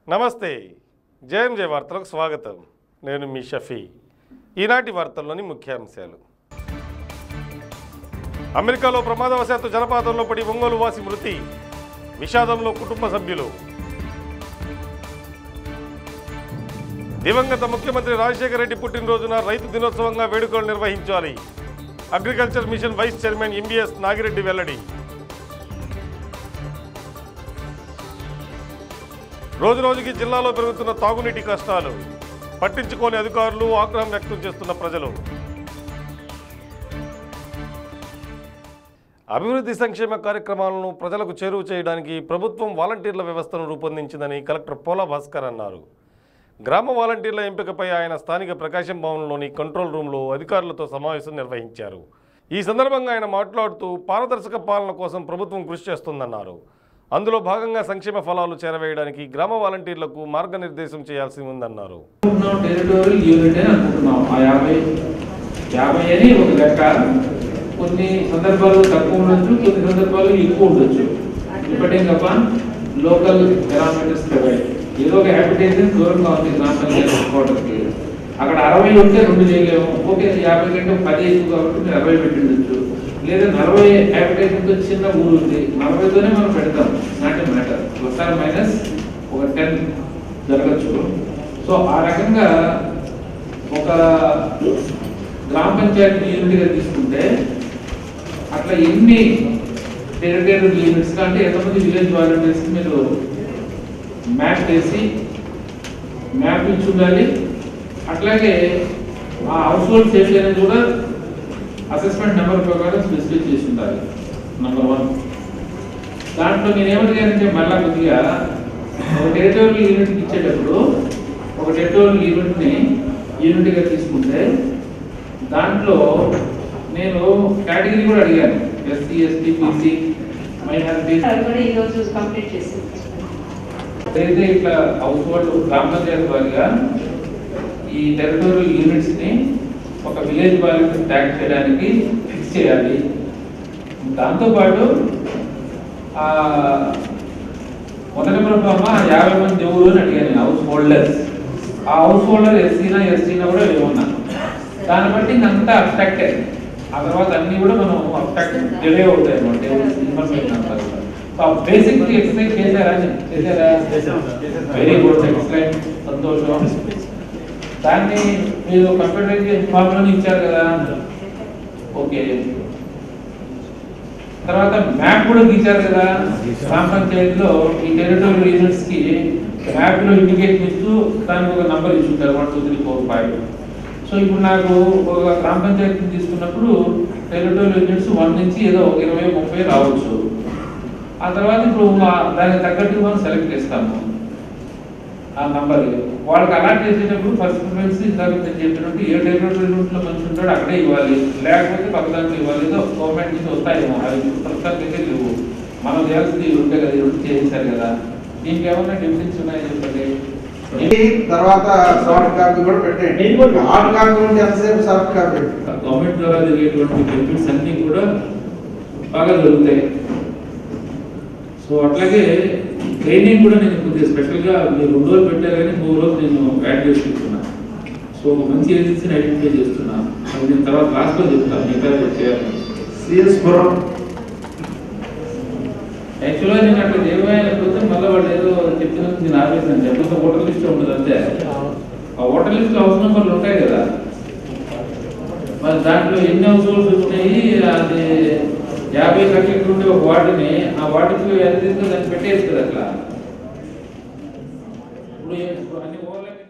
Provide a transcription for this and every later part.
నమస్తే జయం జయ వార్తలకు స్వాగతం నేను మీ షఫీ ఈనాటి వార్తల్లోని ముఖ్యాంశాలు అమెరికాలో ప్రమాదవశాత్తు జలపాతంలో పడి ఒంగోలు వాసి మృతి విషాదంలో కుటుంబ సభ్యులు దివంగత ముఖ్యమంత్రి రాజశేఖర రెడ్డి పుట్టినరోజున రైతు దినోత్సవంగా వేడుకలు నిర్వహించాలి agriculture mission vice chairman MBS Nagireddy వెల్లడి రోజు రోజుకి జిల్లాలో పెరుగుతున్న తాగునీటి కష్టాలు పట్టించుకోని అధికారులు ఆగ్రహం వ్యక్తం చేస్తున్న ప్రజలు అభివృద్ధి సంక్షేమ కార్యక్రమాలను ప్రజలకు చేరువ చేయడానికి ప్రభుత్వం వాలంటీర్ల వ్యవస్థను రూపొందించిందని కలెక్టర్ పోలా భాస్కర్ అన్నారు గ్రామ వాలంటీర్ల ఎంపికపై ఆయన స్థానిక ప్రకాశం భవన్లోని కంట్రోల్ రూమ్లో అధికారులతో సమావేశం నిర్వహించారు ఈ సందర్భంగా ఆయన మాట్లాడుతూ పారదర్శక పాలన కోసం ప్రభుత్వం కృషి చేస్తుందన్నారు అందులో భాగంగా సంక్షేమ ఫలాలు చేరవేయడానికి గ్రామ వాలంటీర్లకు మార్గనిర్దేశం చేయాల్సి ఉందన్నారు అనుకుంటున్నాం టెరిటోరియల్ యూనిట్ అని అనుకుంటున్నాం ఆ యాభై యాభై అని ఒక లెక్క కొన్ని సందర్భాలు తక్కువ ఉండొచ్చు కొన్ని సందర్భాలు ఎక్కువ ఉండొచ్చు depending upon local parameters provide ఏదో ఒక హ్యాబిటేషన్ దూరంగా ఉంది గ్రామ పంచాయతీ హెడ్ క్వార్టర్కి అక్కడ అరవై ఉంటే రెండు చేయలేము ఓకే యాభై కంటే పది ఎక్కువ కాబట్టి మీరు అరవై పెట్టి ఉండొచ్చు లేదా నలభై హ్యాబిటేషన్తో చిన్న ఊరు ఉంది నలభైతోనే మనం పెడతాం not matter plus or minus ఒక టెన్ జరగచ్చు సో ఆ రకంగా ఒక గ్రామ పంచాయతీ యూనిట్గా తీసుకుంటే అట్లా ఎన్ని టెరిటరీ యూనిట్స్ అంటే ఎంతమంది విలేజ్ వాలంటీర్స్ మీరు మ్యాప్ వేసి మ్యాప్ ఇచ్చి ఉండాలి అట్లాగే ఆ హౌస్ హోల్డ్ సేఫ్టీ అనేది కూడా అసెస్మెంట్ నెంబర్ ప్రకారం స్పెసిఫై చేసి ఉండాలి నెంబర్ వన్ దాంట్లో నేను ఏమడిగానంటే మళ్ళా కొద్దిగా ఒక టెరిటోరియల్ యూనిట్కి ఇచ్చేటప్పుడు ఒక టెరిటోరియల్ యూనిట్ని యూనిట్గా తీసుకుంటే దాంట్లో నేను కేటగిరీ కూడా అడిగాను ఎస్సీ ఎస్టీ బీసీ మైనారిటీస్ అది కూడా ఈ రోజు కంప్లీట్ చేసింది అయితే ఇట్లా హౌస్ హోల్డ్ గ్రామ పంచాయతీ వారిగా ఈ టెరిటోరియల్ యూనిట్స్ ని ఒక విలేజ్ వారికి ట్యాగ్ చేయడానికి ఫిక్స్ చేయాలి దాంతోపాటు ఆ మొదటి ప్రభావ యాభై మంది ఎవరు అని అడిగాను హౌస్ హోల్డర్స్ ఆ హౌస్ హోల్డర్ ఎస్సీనా ఎస్టీనా కూడా ఏమన్నా దాన్ని బట్టి ఇంకంతా అబ్స్ట్రాక్టే ఆ తర్వాత అన్ని కూడా మనం అబ్స్ట్రాక్ట్ డిలే అవుతాయి అన్నమాట ఇన్ఫర్మేషన్ అంతా కూడా సో ఆ బేసిక్ ఎక్సర్సైజ్ చేశారా చేశారా వెరీ గుడ్ ఎక్సలెంట్ సంతోషం దాన్ని మీరు కంప్యూటరైజ్ ఫార్ములా ఇచ్చారు కదా ఓకే తర్వాత మ్యాప్ కూడా గీచారు కదా గ్రామ పంచాయతీలో ఈ టెరిటోరియల్ యూనిట్స్ కి మ్యాప్ లో ఇండికేట్ ఇస్తూ దానికి ఒక నంబర్ ఇచ్చుంటారు one two three four five so ఇప్పుడు నాకు ఒక గ్రామ పంచాయతీని తీసుకున్నప్పుడు టెరిటోరియల్ యూనిట్స్ వన్ నుంచి ఏదో ఒక ఇరవై ముప్పై రావచ్చు ఆ తర్వాత ఇప్పుడు మా- దానికి తగ్గట్టు మనం సెలెక్ట్ చేస్తాము ఆ నంబర్ వాళ్ళకి అలాట్ చేసేటప్పుడు ఫస్ట్ ప్రిఫరెన్స్ ఇందాక నేను చెప్పినట్టు ఏ టెరిటోరియల్ యూనిట్లో మంచి ఉంటాడో అక్కడే ఇవ్వాలి లేకపోతే పక్క దాంట్లో ఇవ్వాలి ఏదో గవర్నమెంట్ నుంచి వస్తాయేమో అవి ప్రస్తుతానికి అయితే లేవు మనం చేయాల్సింది ఇవి ఉంటే కదా ఇవి చేశారు కదా దీనికి ఏమన్నా డిఫరెన్స్ ఉన్నాయని చెప్పండి ఇది తర్వాత సాఫ్ట్ కాపీ కూడా పెట్టండి హార్డ్ కాపీ ఉంటే ఎంతసేపు సాఫ్ట్ కాపీ గవర్నమెంట్ ద్వారా జరిగేటువంటి బెనిఫిట్స్ అన్ని కూడా బాగా జరుగుతాయి సో అట్లాగే ట్రైనింగ్ కూడా నేను కొద్దిగా స్పెషల్గా మీరు రెండు రోజులు పెట్టారు కానీ మూడు రోజులు నేను యాడ్ చేసుకుంటున్నా సో ఒక మంచి ఏజెన్సీని ఐడెంటిఫై చేస్తున్నా అది నేను తర్వాత లాస్ట్లో చెప్తాను మిగతా చేయాలి సిఎస్ పురం యాక్చువల్గా నేను అట్లా చేయకపోతే మళ్ళీ వాళ్ళు ఏదో చెప్పినందుకు నేను ఆపేసాను చెప్పంత ఓటర్ లిస్ట్ ఉండదు అంతే ఆ ఓటర్ లిస్ట్ హౌస్ నెంబర్లు ఉంటాయి కదా మరి దాంట్లో ఎన్ని హౌస్ హోల్డ్స్ వచ్చినాయి అది యాభై లక్షలు ఉండే ఒక వార్డుని ఆ వార్డుకి ఎంత తీసుకుని దాన్ని పెట్టేసి కదా అట్లా ఇప్పుడు ఏ- ఇప్పుడు అన్ని ఓవర్లాపింగ్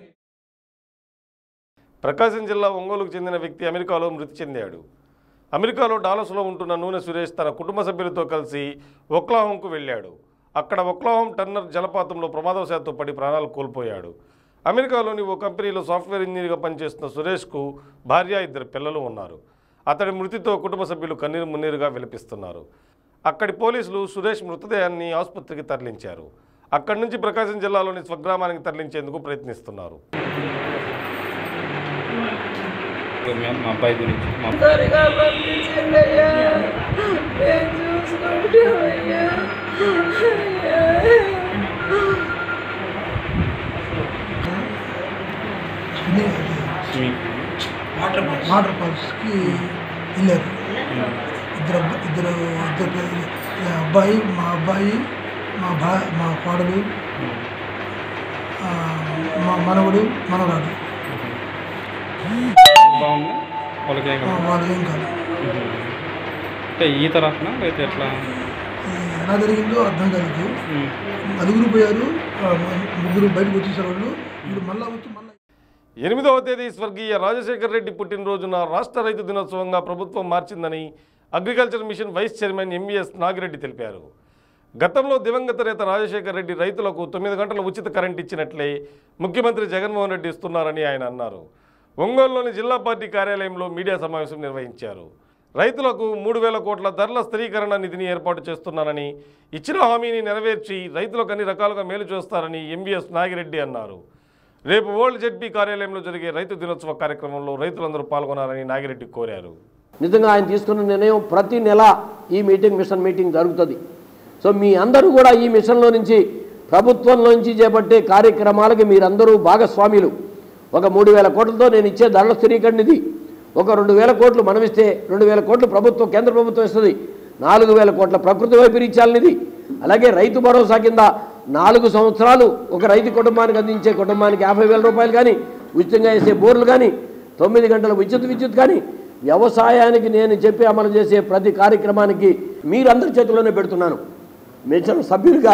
ప్రకాశం జిల్లా ఒంగోలుకు చెందిన వ్యక్తి అమెరికాలో మృతి చెందాడు అమెరికాలో డాలస్లో ఉంటున్న నూనె సురేష్ తన కుటుంబ సభ్యులతో కలిసి ఒక్లాహోంకు వెళ్ళాడు అక్కడ ఒక్లాహోం టర్నర్ జలపాతంలో ప్రమాదవశాత్తు పడి ప్రాణాలు కోల్పోయాడు అమెరికాలోని ఓ కంపెనీలో సాఫ్ట్వేర్ ఇంజనీర్గా పనిచేస్తున్న సురేష్కు భార్య ఇద్దరు పిల్లలు ఉన్నారు అతడి మృతితో కుటుంబ సభ్యులు కన్నీరు మున్నీరుగా విలపిస్తున్నారు అక్కడి పోలీసులు సురేష్ మృతదేహాన్ని ఆసుపత్రికి తరలించారు అక్కడి నుంచి ప్రకాశం జిల్లాలోని స్వగ్రామానికి తరలించేందుకు ప్రయత్నిస్తున్నారు మేము మా అబ్బాయి గురించి మా త్వరగా పంపించండి అయ్యా నేను చూసుకుంటాం అయ్యా అయ్యా వాటర్ ఫాల్స్కి వెళ్ళారు ఇద్దరు అబ్బ- ఇద్దరు ఇద్దరు పిల్లలు. ఈ అబ్బాయి మా అబ్బాయి మా బా మా కోడలు ఆ, మా మనవడు మనవరాడు బాగుంది వాళ్ళకి ఏం ఆ, కాదు వాళ్ళకి ఏం కాదు అంటే ఈత రాకనా లేకపోతే ఎట్లా ఇది ఎలా జరిగిందో అర్థం కాలేదు ఉమ్. నలుగురు పోయారు ఆ, ముగ్గురు బయటకు వచ్చేసారు వాళ్ళు ఇప్పుడు మళ్ళీ వచ్చి మళ్ళీ ఎనిమిదవ తేదీ స్వర్గీయ రాజశేఖర్ రెడ్డి పుట్టినరోజున రాష్ట్ర రైతు దినోత్సవంగా ప్రభుత్వం మార్చిందని agriculture mission vice chairman MVS Nagireddy తెలిపారు గతంలో దివంగత నేత రాజశేఖర్ రెడ్డి రైతులకు తొమ్మిది గంటల ఉచిత కరెంట్ ఇచ్చినట్లే ముఖ్యమంత్రి జగన్మోహన్ రెడ్డి ఇస్తున్నారని ఆయన అన్నారు ఒంగోలులోని జిల్లా పార్టీ కార్యాలయంలో మీడియా సమావేశం నిర్వహించారు రైతులకు మూడు వేల కోట్ల ధరల స్థిరీకరణ నిధిని ఏర్పాటు చేస్తున్నానని ఇచ్చిన హామీని నెరవేర్చి రైతులకు అన్ని రకాలుగా మేలు చేస్తారని ఎంవీఎస్ నాగిరెడ్డి అన్నారు రేపు ఓల్డ్ జెడ్పీ కార్యాలయంలో జరిగే రైతు దినోత్సవ కార్యక్రమంలో రైతులందరూ పాల్గొనాలని నాగిరెడ్డి కోరారు నిజంగా ఆయన తీసుకున్న నిర్ణయం ప్రతి నెల ఈ మీటింగ్ మిషన్ మీటింగ్ జరుగుతుంది సో మీ అందరూ కూడా ఈ మిషన్లో నుంచి ప్రభుత్వంలోంచి చేపట్టే కార్యక్రమాలకి మీరందరూ భాగస్వాములు ఒక మూడు వేల కోట్లతో నేను ఇచ్చే ధరల స్థిరీకరణ నిధి ఒక రెండు వేల కోట్లు మనం ఇస్తే రెండు వేల కోట్లు ప్రభుత్వం కేంద్ర ప్రభుత్వం ఇస్తుంది నాలుగు వేల కోట్ల ప్రకృతి వైపరీత్యాల నిధి అలాగే రైతు భరోసా కింద నాలుగు సంవత్సరాలు ఒక రైతు కుటుంబానికి అందించే కుటుంబానికి యాభై వేల రూపాయలు కానీ ఉచితంగా వేసే బోర్లు కానీ తొమ్మిది గంటల విద్యుత్ విద్యుత్ కానీ వ్యవసాయానికి నేను చెప్పి అమలు చేసే ప్రతి కార్యక్రమానికి మీరందరి చేతిలోనే పెడుతున్నాను మిషన్ సభ్యులుగా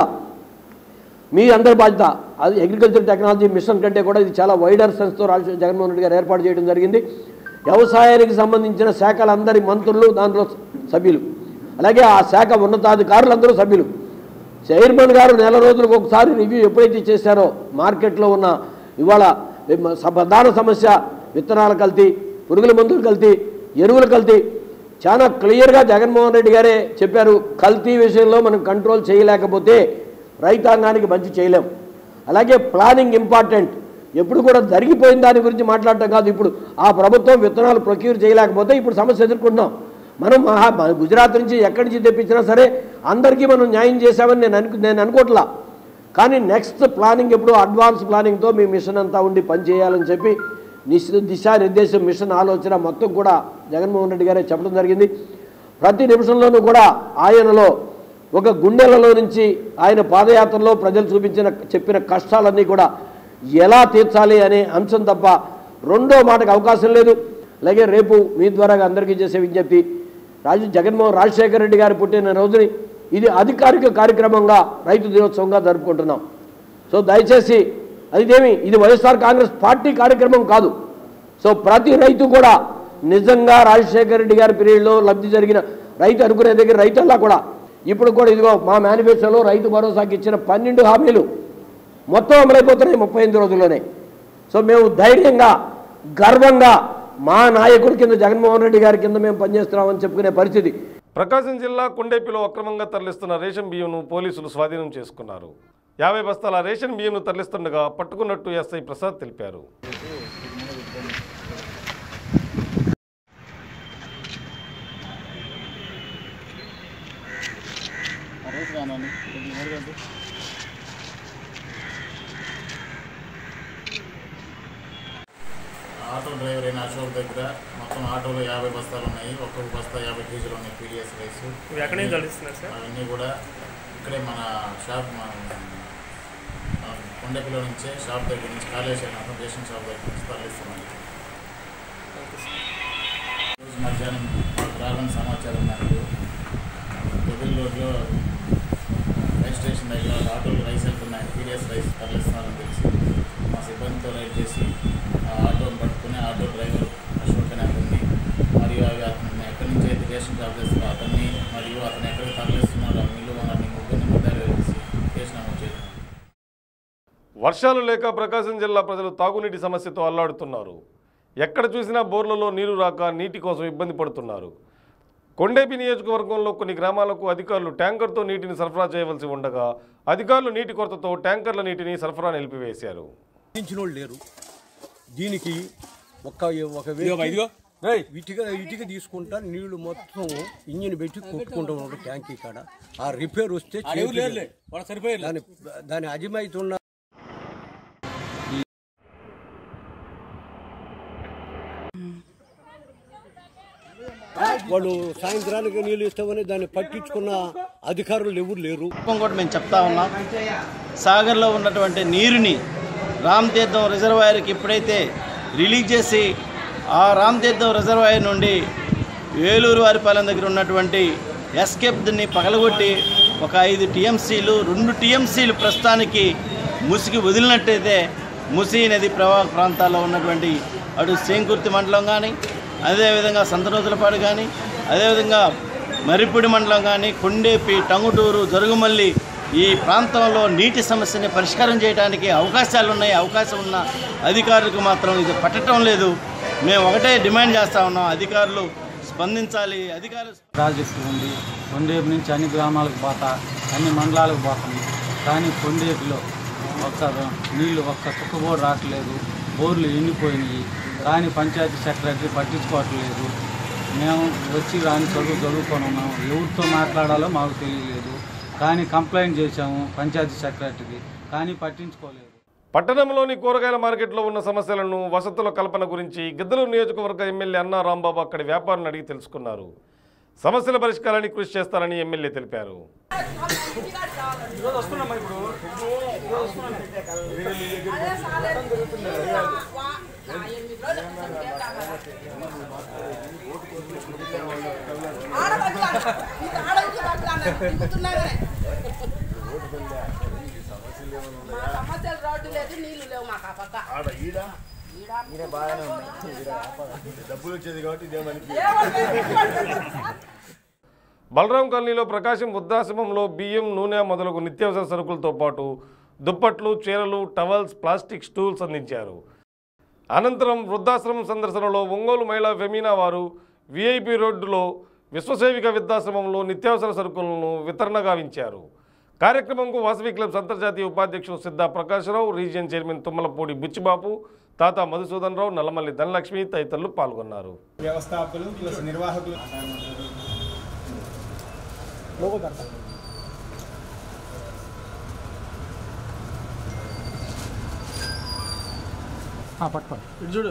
మీ అందరి బాధ్యత అది అగ్రికల్చర్ టెక్నాలజీ మిషన్ కంటే కూడా ఇది చాలా వైడర్ సెన్స్తో రాజ జగన్మోహన్ రెడ్డి గారు ఏర్పాటు చేయడం జరిగింది వ్యవసాయానికి సంబంధించిన శాఖలందరి మంత్రులు దాంట్లో సభ్యులు అలాగే ఆ శాఖ ఉన్నతాధికారులందరూ సభ్యులు చైర్మన్ గారు నెల రోజులకు ఒకసారి రివ్యూ ఎప్పుడైతే చేశారో మార్కెట్లో ఉన్న ఇవాళ స- ప్రధాన సమస్య విత్తనాల కల్తీ పురుగుల మందులు కల్తీ ఎరువుల కల్తీ చాలా క్లియర్గా జగన్మోహన్ రెడ్డి గారే చెప్పారు కల్తీ విషయంలో మనం కంట్రోల్ చేయలేకపోతే రైతాంగానికి మంచి చేయలేం అలాగే ప్లానింగ్ ఇంపార్టెంట్ ఎప్పుడు కూడా జరిగిపోయిన దాని గురించి మాట్లాడటం కాదు ఇప్పుడు ఆ ప్రభుత్వం విత్తనాలు ప్రొక్యూర్ చేయలేకపోతే ఇప్పుడు సమస్య ఎదుర్కొంటున్నాం మనం మహా మన గుజరాత్ నుంచి ఎక్కడి నుంచి తెప్పించినా సరే అందరికీ మనం న్యాయం చేశామని నేను అనుకు నేను అనుకోవట్లా కానీ నెక్స్ట్ ప్లానింగ్ ఎప్పుడు అడ్వాన్స్ ప్లానింగ్తో మీ మిషన్ అంతా ఉండి పనిచేయాలని చెప్పి నిశ్చిత దిశానిర్దేశం మిషన్ ఆలోచన మొత్తం కూడా జగన్మోహన్ రెడ్డి గారే చెప్పడం జరిగింది ప్రతి నిమిషంలోనూ కూడా ఆయనలో ఒక గుండెలలో నుంచి ఆయన పాదయాత్రలో ప్రజలు చూపించిన చెప్పిన కష్టాలన్నీ కూడా ఎలా తీర్చాలి అనే అంశం తప్ప రెండో మాటకు అవకాశం లేదు అలాగే రేపు మీ ద్వారా అందరికీ చేసే విజ్ఞప్తి రాజు జగన్మోహన్ రాజశేఖర రెడ్డి గారు పుట్టిన రోజుని ఇది అధికారిక కార్యక్రమంగా రైతు దినోత్సవంగా జరుపుకుంటున్నాం సో దయచేసి అదిదేమి ఇది వైఎస్ఆర్ కాంగ్రెస్ పార్టీ కార్యక్రమం కాదు సో ప్రతి రైతు కూడా నిజంగా రాజశేఖర రెడ్డి గారి పీరియడ్లో లబ్ధి జరిగిన రైతు అనుకునే దగ్గర రైతల్లా కూడా ఇప్పుడు కూడా ఇదిగో మా మేనిఫెస్టోలో రైతు భరోసాకి ఇచ్చిన పన్నెండు హామీలు మొత్తం అమలైపోతున్నాయి ముప్పై ఎనిమిది రోజుల్లోనే సో మేము ధైర్యంగా గర్వంగా మా నాయకుడి కింద జగన్మోహన్ రెడ్డి గారి కింద మేము పనిచేస్తున్నామని చెప్పుకునే పరిస్థితి ప్రకాశం జిల్లా కొండేపిలో అక్రమంగా తరలిస్తున్న రేషన్ బియ్యంను పోలీసులు స్వాధీనం చేసుకున్నారు యాభై బస్తాల రేషన్ బియ్యంను తరలిస్తుండగా పట్టుకున్నట్టు ఎస్ఐ ప్రసాద్ తెలిపారు ఆటో డ్రైవర్ అయిన అశోక్ దగ్గర మొత్తం ఆటోలో యాభై బస్తాలు ఉన్నాయి ఒక్కొక్క బస్తా యాభై కేజీలు ఉన్నాయి పీడిఎస్ రైస్ ఎక్కడి నుంచి తరలిస్తున్నారు సార్ అవన్నీ కూడా ఇక్కడే మన షాప్ మన మన కొండపిల్ల నుంచే షాప్ దగ్గర నుంచి కాళేశ్వరం రేషన్ షాప్ దగ్గర నుంచి తరలిస్తున్నాం ఈరోజు మధ్యాహ్నం మాకు రావాలని సమాచారం మేరకు బొదిల్ రోడ్లో రైస్ స్టేషన్ దగ్గర ఆటోలు రైస్ వెళ్తున్నాయి పీడిఎస్ రైస్ తరలిస్తున్నారని తెలిసి మా సిబ్బందితో రైడ్ చేసి ఆ ఆటోని పట్టుకుని ఆటో డ్రైవర్ అశోక్ అనే అతన్ని మరియు అవి అతన్ని ఎక్కడి నుంచి అయితే రేషన్ షాప్ చేస్తారో అతన్ని మరియు అతను ఎక్కడికి తరలిస్తున్నారో ఆ మిల్లు ఓనర్ని ముగ్గురిని ముద్దాయిలు వేసి కేసు నమోదు చేయడం వర్షాలు లేక ప్రకాశం జిల్లా ప్రజలు తాగునీటి సమస్యతో అల్లాడుతున్నారు ఎక్కడ చూసినా బోర్లలో నీరు రాక నీటి కోసం ఇబ్బంది పడుతున్నారు కొండేపి నియోజకవర్గంలో కొన్ని గ్రామాలకు అధికారులు ట్యాంకర్తో నీటిని సరఫరా చేయవలసి ఉండగా అధికారులు నీటి కొరతతో ట్యాంకర్ల నీటిని సరఫరా నిలిపివేశారు ఇచ్చిన వాళ్ళు లేరు దీనికి ఒక ఒక వ్యక్తి ఇటుక ఇటుక తీసుకుంటా నీళ్లు మొత్తం ఇంజిన్ పెట్టి కొట్టుకుంటూ ఉన్నాడు ట్యాంకీ కాడ ఆ రిపేర్ వస్తే చేతులు దాని దాని అజమైతున్న వాళ్ళు సాయంత్రానికి నీళ్ళు ఇస్తామని దాన్ని పట్టించుకున్న అధికారులు ఎవరు లేరు కుప్పం కూడా మేము చెప్తా ఉన్నాం సాగర్లో ఉన్నటువంటి నీరుని రామ్ తీర్థం రిజర్వాయర్కి ఎప్పుడైతే రిలీజ్ చేసి ఆ రామ్ తీర్థం రిజర్వాయర్ నుండి వేలూరు వారిపాలెం దగ్గర ఉన్నటువంటి ఎస్కేప్ని పగలగొట్టి ఒక ఐదు టీఎంసీలు రెండు టీఎంసీలు ప్రస్తుతానికి ముసికి వదిలినట్టయితే ముసి నది ప్రవాహ ప్రాంతాల్లో ఉన్నటువంటి అటు సేంకుర్తి మండలం కానీ అదేవిధంగా సంతనూతులపాడు కానీ అదేవిధంగా మర్రిపూడి మండలం కానీ కొండేపి టంగుటూరు జరుగుమల్లి ఈ ప్రాంతంలో నీటి సమస్యని పరిష్కారం చేయడానికి అవకాశాలు ఉన్నాయి అవకాశం ఉన్న అధికారులకు మాత్రం ఇది పట్టడం లేదు మేము ఒకటే డిమాండ్ చేస్తా ఉన్నాం అధికారులు స్పందించాలి అధికారులు ప్రాజెక్టు ఉంది కొండేపు నుంచి అన్ని గ్రామాలకు పోతా అన్ని మండలాలకు పోతుంది కానీ కొండేపులో ఒక్క నీళ్లు ఒక్క చుక్క కూడా రావట్లేదు బోర్లు ఎండిపోయినాయి కానీ పంచాయతీ సెక్రటరీ పట్టించుకోవట్లేదు మేము వచ్చి రాని చదువు చదువుకొని ఉన్నాము ఎవరితో మాట్లాడాలో మాకు తెలియలేదు కానీ కంప్లైంట్ చేశాము పంచాయతీ సెక్రటరీకి కానీ పట్టించుకోలేదు పట్టణంలోని కూరగాయల మార్కెట్లో ఉన్న సమస్యలను వసతుల కల్పన గురించి గిద్దలూరు నియోజకవర్గ ఎమ్మెల్యే అన్నా రాంబాబు అక్కడి వ్యాపారులను అడిగి తెలుసుకున్నారు సమస్యల పరిష్కారానికి కృషి చేస్తారని ఎమ్మెల్యే తెలిపారు మా సమస్యలు రోడ్డు లేదు నీళ్లు లేవు మాకు ఆ పక్క డబ్బులు వచ్చేది కాబట్టి ఇదే మనకి బలరాం కాలనీలో ప్రకాశం వృద్ధాశ్రమంలో బియ్యం నూనె మొదలగు నిత్యావసర సరుకులతో పాటు దుప్పట్లు చీరలు టవల్స్ ప్లాస్టిక్ స్టూల్స్ అందించారు అనంతరం వృద్ధాశ్రమం సందర్శనలో ఒంగోలు మహిళా ఫెమీనా వారు విఐపి రోడ్డులో విశ్వసేవిక వృద్ధాశ్రమంలో నిత్యావసర సరుకులను వితరణ గావించారు కార్యక్రమంకు వాసవి క్లబ్స్ అంతర్జాతీయ ఉపాధ్యక్షుడు సిద్ధా ప్రకాశ్రావు రీజియన్ చైర్మన్ తుమ్మలపూడి బుచ్చిబాబు తాత మధుసూదన్ రావు నల్లమల్లి ధనలక్ష్మి తదితరులు పాల్గొన్నారు వ్యవస్థాపకులు ప్లస్ నిర్వాహకులు పట్టుకోండి ఇటు చూడు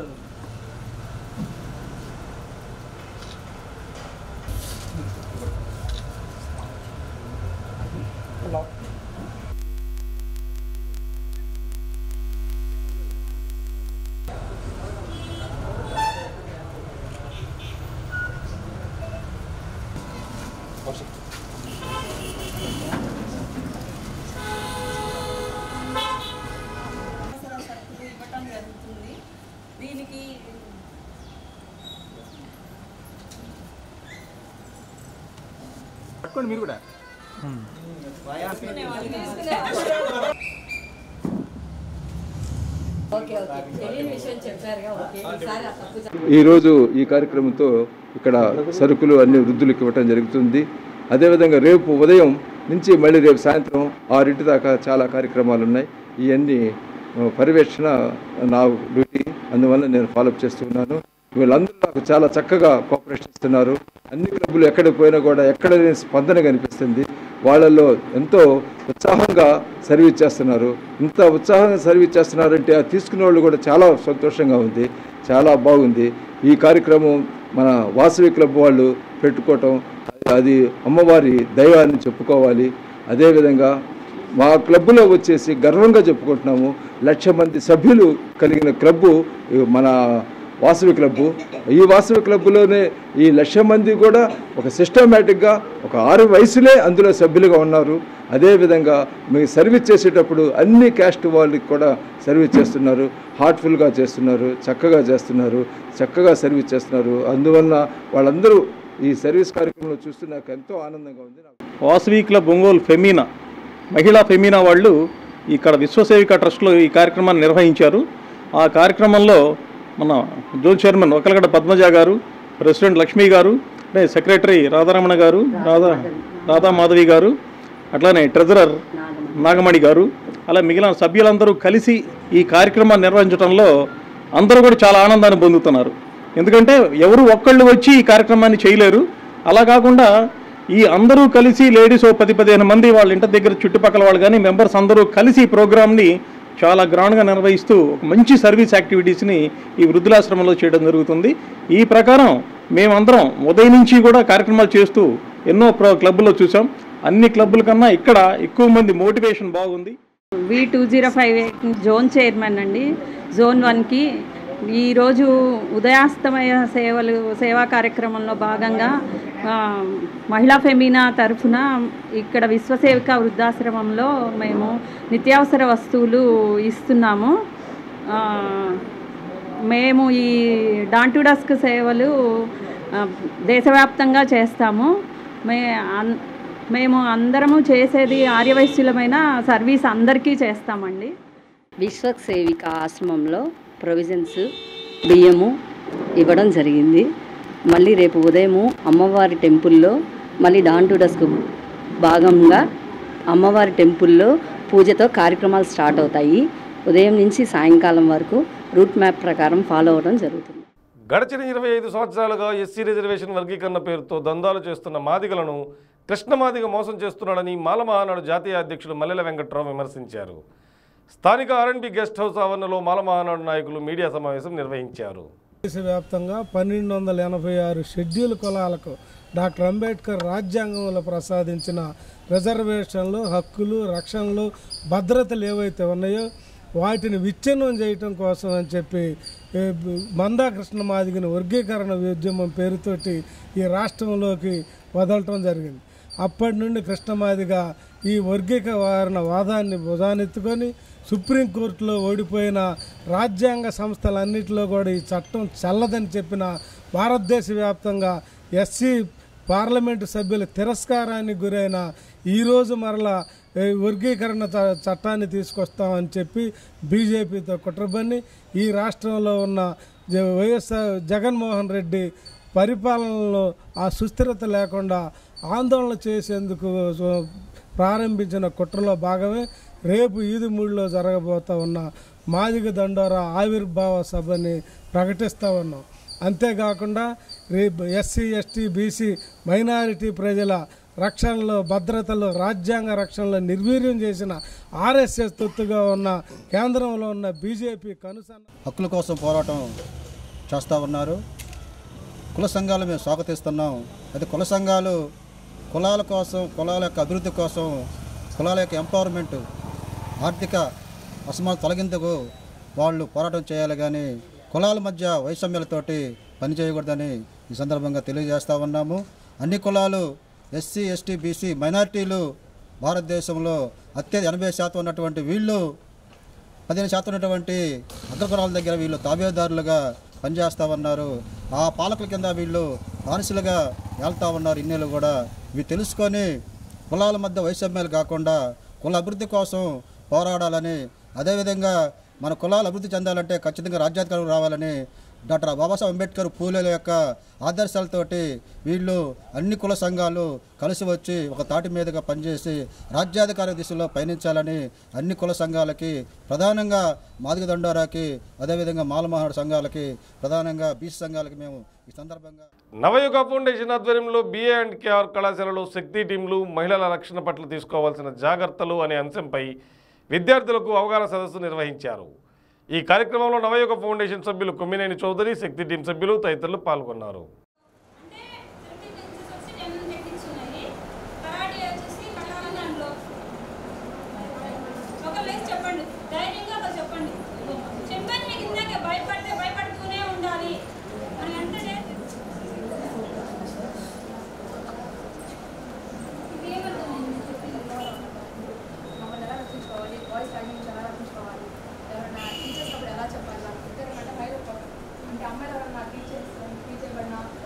ఇవ్వటం జరుగుతుంది దీనికి పట్టుకోండి మీరు కూడా ఓకే ఓకే తెలియని విషయం చెప్పారుగా ఓకే ఈసారి ఆ తప్పు ఈరోజు ఈ కార్యక్రమంతో ఇక్కడ సరుకులు అన్ని వృద్ధులకు ఇవ్వటం జరుగుతుంది అదేవిధంగా రేపు ఉదయం నుంచి మళ్ళీ రేపు సాయంత్రం ఆరింటి దాకా చాలా కార్యక్రమాలు ఉన్నాయి ఇవన్నీ ఆ, పర్యవేక్షణ నా డ్యూటీ అందువల్ల నేను ఫాలోఅప్ చేస్తున్నాను వీళ్ళందరూ నాకు చాలా చక్కగా కోఆపరేషన్ ఇస్తున్నారు అన్ని క్లబ్బులు ఎక్కడికి పోయినా కూడా ఎక్కడ లేని స్పందన కనిపిస్తుంది వాళ్ళల్లో ఎంతో ఉత్సాహంగా సర్వీస్ చేస్తున్నారు ఇంత ఉత్సాహంగా సర్వీస్ చేస్తున్నారంటే అది తీసుకునే వాళ్ళు కూడా చాలా సంతోషంగా ఉంది చాలా బాగుంది ఈ కార్యక్రమం మన వాసవి క్లబ్ వాళ్ళు పెట్టుకోవటం అది అమ్మవారి దైవాన్ని చెప్పుకోవాలి అదేవిధంగా మా క్లబ్లో వచ్చేసి గర్వంగా చెప్పుకుంటున్నాము లక్ష మంది సభ్యులు కలిగిన క్లబ్బు ఈ మన వాసవి క్లబ్బు ఈ వాసవి క్లబ్లోనే ఈ లక్ష మంది కూడా ఒక సిస్టమేటిక్గా ఒక ఆరు వయసులే అందులో సభ్యులుగా ఉన్నారు అదేవిధంగా మీకు సర్వీస్ చేసేటప్పుడు అన్ని క్యాస్ట్ వాళ్ళకి కూడా సర్వీస్ చేస్తున్నారు హార్ట్ఫుల్గా చేస్తున్నారు చక్కగా చేస్తున్నారు చక్కగా సర్వీస్ చేస్తున్నారు అందువల్ల వాళ్ళందరూ ఈ సర్వీస్ కార్యక్రమంలో చూస్తే నాకు ఎంతో ఆనందంగా ఉంది వాసవి క్లబ్ ఒంగోలు ఫెమీనా మహిళా ఫెమీనా వాళ్ళు ఇక్కడ విశ్వసేవిక ట్రస్ట్లో ఈ కార్యక్రమాన్ని నిర్వహించారు ఆ కార్యక్రమంలో మన జోన్ చైర్మన్ ఒకలగడ పద్మజ గారు ప్రెసిడెంట్ లక్ష్మి గారు అంటే సెక్రటరీ రాధారమణ గారు రాధా రాధా మాధవి గారు అట్లానే ట్రెజరర్ నాగమణి గారు అలా మిగిలిన సభ్యులందరూ కలిసి ఈ కార్యక్రమాన్ని నిర్వహించడంలో అందరూ కూడా చాలా ఆనందాన్ని పొందుతున్నారు ఎందుకంటే ఎవరు ఒక్కళ్ళు వచ్చి ఈ కార్యక్రమాన్ని చేయలేరు అలా కాకుండా ఈ అందరూ కలిసి లేడీస్ ఓ పది పదిహేను మంది వాళ్ళ ఇంటి దగ్గర చుట్టుపక్కల వాళ్ళు కానీ మెంబర్స్ అందరూ కలిసి ఈ ప్రోగ్రామ్ని చాలా గ్రౌండ్గా నిర్వహిస్తూ ఒక మంచి సర్వీస్ యాక్టివిటీస్ని ఈ వృద్ధులాశ్రమంలో చేయడం జరుగుతుంది ఈ ప్రకారం మేమందరం ఉదయం నుంచి కూడా కార్యక్రమాలు చేస్తూ ఎన్నో ప్ర క్లబ్బుల్లో చూసాం అన్ని క్లబ్బుల కన్నా ఇక్కడ ఎక్కువ మంది మోటివేషన్ బాగుంది V two zero five eight zone chairman అండి జోన్ వన్కి ఈరోజు ఉదయాస్తమయ సేవలు సేవా కార్యక్రమంలో భాగంగా ఆ, మహిళా ఫెమినా తరఫున ఇక్కడ విశ్వసేవిక వృద్ధాశ్రమంలో మేము నిత్యావసర వస్తువులు ఇస్తున్నాము ఆ, మేము ఈ డాంటు డస్క్ సేవలు ఆ, దేశవ్యాప్తంగా చేస్తాము మే అన్- మేము అందరము చేసేది ఆర్యవైశ్యులమైన సర్వీస్ అందరికీ చేస్తామండి విశ్వక్ సేవిక ఆశ్రమంలో ప్రొవిజన్స్ బియ్యము ఇవ్వడం జరిగింది మళ్ళీ రేపు ఉదయము అమ్మవారి టెంపుల్లో మళ్ళీ డాన్ టు డస్క్ భాగంగా అమ్మవారి టెంపుల్లో పూజతో కార్యక్రమాలు స్టార్ట్ అవుతాయి ఉదయం నుంచి సాయంకాలం వరకు రూట్ మ్యాప్ ప్రకారం ఫాలో అవ్వడం జరుగుతుంది గడిచిన ఇరవై ఐదు సంవత్సరాలుగా ఎస్సీ రిజర్వేషన్ వర్గీకరణ పేరుతో దందాలు చేస్తున్న మాదిగలను కృష్ణమాదిగ మోసం చేస్తున్నాడని మాలమహానాడు జాతీయ అధ్యక్షుడు మల్లెల వెంకట్రావు విమర్శించారు స్థానిక ఆర్ఎన్బి గెస్ట్ హౌస్ ఆవరణలో మాలమహానాడు నాయకులు మీడియా సమావేశం నిర్వహించారు దేశవ్యాప్తంగా పన్నెండు వందల ఎనభై ఆరు షెడ్యూల్ కులాలకు డాక్టర్ అంబేద్కర్ రాజ్యాంగంలో ప్రసాదించిన రిజర్వేషన్లు హక్కులు రక్షణలు భద్రతలు ఏవైతే ఉన్నాయో వాటిని విచ్ఛిన్నం చేయటం కోసం అని చెప్పి ఏ, బ- మందా కృష్ణమాదిగిన వర్గీకరణ ఉద్యమం పేరుతోటి ఈ రాష్ట్రంలోకి వదలటం జరిగింది అప్పటి నుండి కృష్ణమాదిగా ఈ వర్గీకరణ వాదాన్ని భుజానెత్తుకొని సుప్రీంకోర్టులో ఓడిపోయిన రాజ్యాంగ సంస్థలన్నింటిలో కూడా ఈ చట్టం చల్లదని చెప్పిన భారతదేశ వ్యాప్తంగా ఎస్సీ పార్లమెంటు సభ్యుల తిరస్కారానికి గురైన ఈరోజు మరలా ఏ, వర్గీకరణ చ- చట్టాన్ని తీసుకొస్తామని చెప్పి బీజేపీతో కుట్రబన్ని ఈ రాష్ట్రంలో ఉన్న జ- వైఎస్ఆర్ జగన్మోహన్ రెడ్డి పరిపాలనలో ఆ సుస్థిరత లేకుండా ఆందోళన చేసేందుకు సో- ప్రారంభించిన కుట్రలో భాగమే రేపు ఈదుమూడిలో జరగబోతా ఉన్న మాదిగ దండోరా ఆవిర్భావ సభని ప్రకటిస్తూ ఉన్నాం అంతేకాకుండా రేపు ఎస్సీ ఎస్టీ బీసీ మైనారిటీ ప్రజల రక్షణలో భద్రతలో రాజ్యాంగ రక్షణలో నిర్వీర్యం చేసిన ఆర్ఎస్ఎస్ తొత్తుగా ఉన్న కేంద్రంలో ఉన్న బీజేపీ కనుసన్న హక్కుల కోసం పోరాటం చేస్తూ ఉన్నారు కుల సంఘాలు మేము స్వాగతిస్తున్నాం అయితే కుల సంఘాలు కులాల కోసం కులాల యొక్క అభివృద్ధి కోసం కులాల యొక్క ఎంపవర్మెంట్ ఆర్థిక అసమాన తొలగింపుకు వాళ్ళు పోరాటం చేయాలి కానీ కులాల మధ్య వైషమ్యాలతోటి పనిచేయకూడదని ఈ సందర్భంగా తెలియజేస్తూ ఉన్నాము అన్ని కులాలు ఎస్సీ ఎస్టీ బీసీ మైనారిటీలు భారతదేశంలో అత్యధిక ఎనభై శాతం ఉన్నటువంటి వీళ్ళు పదిహేను శాతం ఉన్నటువంటి అగ్రకులాల దగ్గర వీళ్ళు తాబేదారులుగా పనిచేస్తూ ఉన్నారు ఆ పాలకుల కింద వీళ్ళు బానిసలుగా వెళ్తూ ఉన్నారు ఇన్నేళ్ళు కూడా ఇవి తెలుసుకొని కులాల మధ్య వైషమ్యాలు కాకుండా కుల అభివృద్ధి కోసం పోరాడాలని అదేవిధంగా మన కులాలు అభివృద్ధి చెందాలంటే ఖచ్చితంగా రాజ్యాధికారం రావాలని డాక్టర్ బాబాసాహెబ్ అంబేద్కర్ పూలేల యొక్క ఆదర్శాలతోటి వీళ్ళు అన్ని కుల సంఘాలు కలిసి వచ్చి ఒక తాటి మీదుగా పనిచేసి రాజ్యాధికార దిశలో పయనించాలని అన్ని కుల సంఘాలకి ప్రధానంగా మాదిగ దండోరాకి అదేవిధంగా మాలమహాడు సంఘాలకి ప్రధానంగా బీసీ సంఘాలకి మేము ఈ సందర్భంగా నవయుగ ఫౌండేషన్ ఆధ్వర్యంలో బీఏ అండ్ కేఆర్ కళాశాలలో శక్తి టీంలు మహిళల రక్షణ పట్ల తీసుకోవాల్సిన జాగ్రత్తలు అనే అంశంపై విద్యార్థులకు అవగాహన సదస్సు నిర్వహించారు ఈ కార్యక్రమంలో నవయుగ ఫౌండేషన్ సభ్యులు కొమ్మినేని చౌదరి శక్తి టీం సభ్యులు తదితరులు పాల్గొన్నారు చెప్పండి ధైర్యంగా ఒకరు చెప్పండి చెప్పండి మీకు ఇందాక భయపడితే భయపడుతూనే ఉండాలి అని అంటే మమ్మల్ని ఎలా రక్షించుకోవాలి వాయిస్ లాంగ్వేజ్ ఎలా రక్షించుకోవాలి ఎవరైనా టీచర్స్ అప్పుడు ఎలా చెప్పాలి వాళ్ళకి ఇద్దరు అంటే భయపడతారు అంటే అమ్మాయిలు ఎవరైనా టీచర్స్ టీచర్ పడినా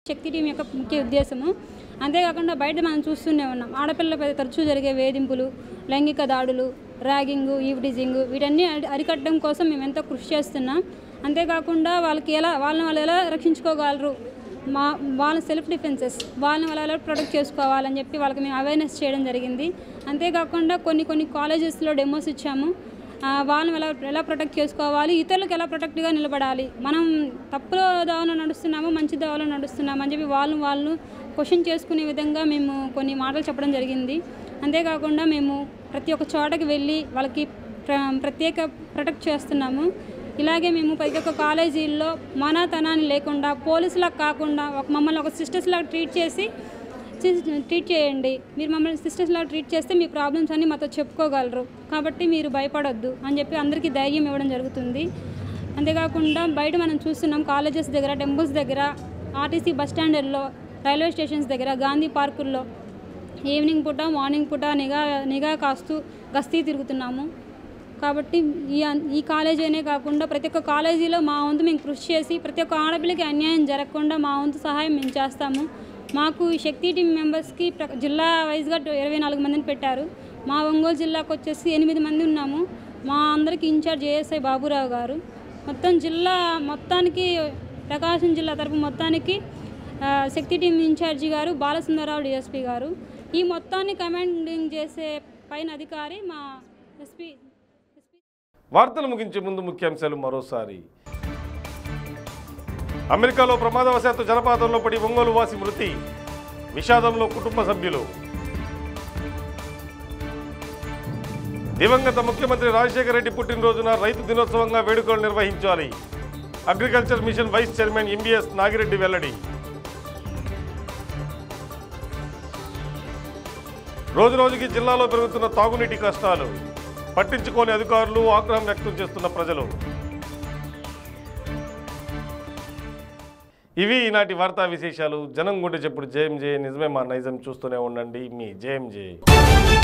శక్తి టీం యొక్క ముఖ్య ఉద్దేశము అంతేకాకుండా బయట మనం చూస్తూనే ఉన్నాం ఆడపిల్లలపై తరచూ జరిగే వేధింపులు లైంగిక దాడులు ర్యాగింగ్ ఈవ్టీజింగ్ వీటన్ని అరి- అరికట్టడం కోసం మేము ఎంతో కృషి చేస్తున్నాం అంతేకాకుండా వాళ్ళకి ఎలా వాళ్ళని వాళ్ళు ఎలా రక్షించుకోగలరు మా వాళ్ళ సెల్ఫ్ డిఫెన్సెస్ వాళ్ళని వాళ్ళు ఎలా ప్రొటెక్ట్ చేసుకోవాలని చెప్పి వాళ్ళకి మేము అవేర్నెస్ చేయడం జరిగింది అంతేకాకుండా కొన్ని కొన్ని కాలేజెస్లో డెమోస్ ఇచ్చాము ఆ, వాళ్ళని ఎలా ఎలా ప్రొటెక్ట్ చేసుకోవాలి ఇతరులకు ఎలా ప్రొటెక్ట్గా నిలబడాలి మనం తప్పులో దావలో నడుస్తున్నామో మంచి దావలో నడుస్తున్నామో అని చెప్పి వాళ్ళని వాళ్ళు క్వశ్చన్ చేసుకునే విధంగా మేము కొన్ని మాటలు చెప్పడం జరిగింది అంతేకాకుండా మేము ప్రతి ఒక్క చోటకి వెళ్ళి వాళ్ళకి ప్ర- ప్రత్యేక ప్రొటెక్ట్ చేస్తున్నాము ఇలాగే మేము ప్రతి ఒక్క కాలేజీల్లో మనతనాన్ని లేకుండా పోలీసులకు కాకుండా ఒక మమ్మల్ని ఒక సిస్టర్స్ లాగా ట్రీట్ చేసి సి- ట్రీట్ చేయండి మీరు మమ్మల్ని సిస్టర్స్ లాగా ట్రీట్ చేస్తే మీ ప్రాబ్లమ్స్ అన్నీ మాతో చెప్పుకోగలరు కాబట్టి మీరు భయపడొద్దు అని చెప్పి అందరికీ ధైర్యం ఇవ్వడం జరుగుతుంది అంతేకాకుండా బయట మనం చూస్తున్నాం కాలేజెస్ దగ్గర టెంపుల్స్ దగ్గర ఆర్టీసీ బస్ స్టాండర్లో రైల్వే స్టేషన్స్ దగ్గర గాంధీ పార్కుల్లో ఈవినింగ్ పూట మార్నింగ్ పూట నిఘా నిఘా కాస్తూ గస్తీ తిరుగుతున్నాము కాబట్టి ఈ అన్- ఈ కాలేజీ అనే కాకుండా ప్రతి ఒక్క కాలేజీలో మా వంతు మేము కృషి చేసి ప్రతి ఒక్క ఆడపిల్లకి అన్యాయం జరగకుండా మా వంతు సహాయం మేము చేస్తాము మాకు ఈ శక్తి టీం మెంబర్స్కి ప్ర- జిల్లా వైజ్గా ఇరవై నాలుగు మందిని పెట్టారు మా ఒంగోలు జిల్లాకు వచ్చేసి ఎనిమిది మంది ఉన్నాము మా అందరికి ఇన్ఛార్జ్ ఏఎస్ఐ బాబురావు గారు మొత్తం జిల్లా మొత్తానికి ప్రకాశం జిల్లా తరపు మొత్తానికి ఆ, శక్తి టీం ఇన్ఛార్జి గారు బాలసుందరరావు డిఎస్పీ గారు ఈ మొత్తాన్ని కమాండింగ్ చేసే పైన అధికారి మా ఎస్పీ వార్తలు ముగించే ముందు ముఖ్యాంశాలు మరోసారి అమెరికాలో ప్రమాదవశాత్తు జలపాతంలో పడి ఒంగోలు వాసి మృతి విషాదంలో కుటుంబ సభ్యులు దివంగత ముఖ్యమంత్రి రాజశేఖర రెడ్డి పుట్టినరోజున రైతు దినోత్సవంగా వేడుకలు నిర్వహించాలి agriculture mission vice chairman MBS Nagireddy వెల్లడి రోజు రోజుకి జిల్లాలో పెరుగుతున్న తాగునీటి కష్టాలు పట్టించుకోని అధికారులు ఆగ్రహం వ్యక్తం చేస్తున్న ప్రజలు ఇవి ఈనాటి వార్తా విశేషాలు జనం గుండె చెప్పుడు జేఎం జే నిజమే మా నైజం చూస్తూనే ఉండండి మీ జేఎం జే